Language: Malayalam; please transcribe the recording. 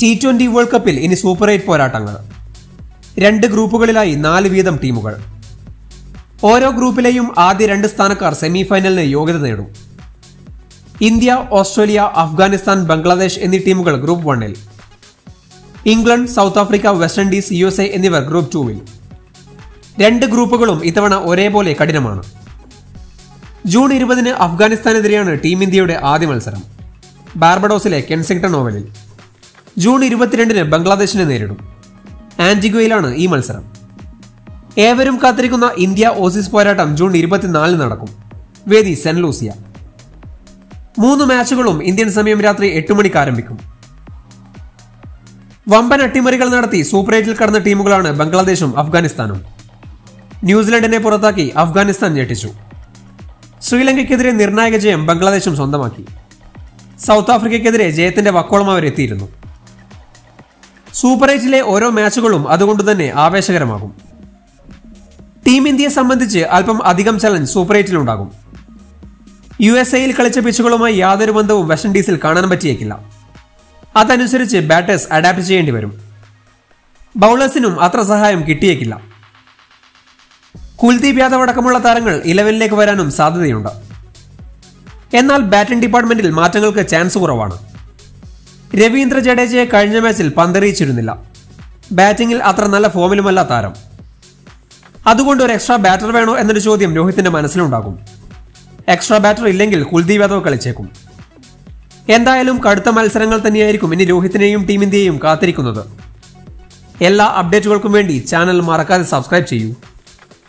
ടി ട്വന്റി വേൾഡ് കപ്പിൽ ഇനി സൂപ്പർ എയ്റ്റ് പോരാട്ടങ്ങൾ രണ്ട് ഗ്രൂപ്പുകളിലായി നാല് വീതം ടീമുകൾ ഓരോ ഗ്രൂപ്പിലെയും ആദ്യ രണ്ട് സ്ഥാനക്കാർ സെമി ഫൈനലിന് യോഗ്യത നേടും ഇന്ത്യ ഓസ്ട്രേലിയ അഫ്ഗാനിസ്ഥാൻ ബംഗ്ലാദേശ് എന്നീ ടീമുകൾ ഗ്രൂപ്പ് വണ്ണിൽ England South Africa West Indies U S A എന്നിവർ ഗ്രൂപ്പ് ടൂവിൽ രണ്ട് ഗ്രൂപ്പുകളും ഇത്തവണ ഒരേപോലെ കഠിനമാണ് ജൂൺ ഇരുപതിന് അഫ്ഗാനിസ്ഥാനെതിരെയാണ് ടീം ഇന്ത്യയുടെ ആദ്യ മത്സരം ബാർബഡോസിലെ കെൻസിംഗ്ടൺ ഓവലിൽ ജൂൺ ഇരുപത്തിരണ്ടിന് ബംഗ്ലാദേശിനെ നേരിടും ആന്റിഗ്വയിലാണ് ഈ മത്സരം ഏവരും കാത്തിരിക്കുന്ന ഇന്ത്യ ഓസീസ് പോരാട്ടം ജൂൺ ഇരുപത്തിനാലിന് നടക്കും വേദി സെന്റ് ലൂസിയ മൂന്ന് മാച്ചുകളും ഇന്ത്യൻ സമയം രാത്രി എട്ട് മണിക്ക് ആരംഭിക്കും വമ്പൻ അട്ടിമറികൾ നടത്തി സൂപ്പർ എയ്റ്റിൽ കടന്ന ടീമുകളാണ് ബംഗ്ലാദേശും അഫ്ഗാനിസ്ഥാനും ന്യൂസിലൻഡിനെ പുറത്താക്കി അഫ്ഗാനിസ്ഥാൻ ഞെട്ടിച്ചു ശ്രീലങ്കയ്ക്കെതിരെ നിർണായക ജയം ബംഗ്ലാദേശും സ്വന്തമാക്കി സൗത്ത് ആഫ്രിക്കയ്ക്കെതിരെ ജയത്തിന്റെ വക്കോളം അവർ എത്തിയിരുന്നു സൂപ്പർ എയ്റ്റിലെ ഓരോ മാച്ചുകളും അതുകൊണ്ട് തന്നെ ആവേശകരമാകും ടീം ഇന്ത്യയെ സംബന്ധിച്ച് അല്പം അധികം ചലഞ്ച് സൂപ്പർ എയ്റ്റിലുണ്ടാകും യു എസ് എയിൽ കളിച്ച പിച്ചുകളുമായി യാതൊരു ബന്ധവും വെസ്റ്റ് ഇൻഡീസിൽ കാണാൻ പറ്റിയേക്കില്ല അതനുസരിച്ച് ബാറ്റേഴ്സ് അഡാപ്റ്റ് ചെയ്യേണ്ടി വരും ബൗളേഴ്സിനും അത്ര സഹായം കിട്ടിയേക്കില്ല കുൽദീപ് യാദവ് അടക്കമുള്ള താരങ്ങൾ ഇലവനിലേക്ക് വരാനും സാധ്യതയുണ്ട് എന്നാൽ ബാറ്റിംഗ് ഡിപ്പാർട്ട്മെന്റിൽ മാറ്റങ്ങൾക്ക് ചാൻസ് കുറവാണ് രവീന്ദ്ര ജഡേജയെ കഴിഞ്ഞ മാച്ചിൽ പന്തെറിയിച്ചിരുന്നില്ല ബാറ്റിംഗിൽ അത്ര നല്ല ഫോമിലുമല്ല താരം അതുകൊണ്ട് ഒരു എക്സ്ട്രാ ബാറ്റർ വേണോ എന്നൊരു ചോദ്യം രോഹിത്തിന്റെ മനസ്സിലുണ്ടാകും എക്സ്ട്രാ ബാറ്റർ ഇല്ലെങ്കിൽ കുൽദീപ് യാദവ് കളിച്ചേക്കും എന്തായാലും കടുത്ത മത്സരങ്ങൾ തന്നെയായിരിക്കും ഇനി രോഹിത്തിനെയും ടീം ഇന്ത്യയെയും കാത്തിരിക്കുന്നത് എല്ലാ അപ്ഡേറ്റുകൾക്കും വേണ്ടി ചാനൽ മറക്കാതെ സബ്സ്ക്രൈബ് ചെയ്യൂ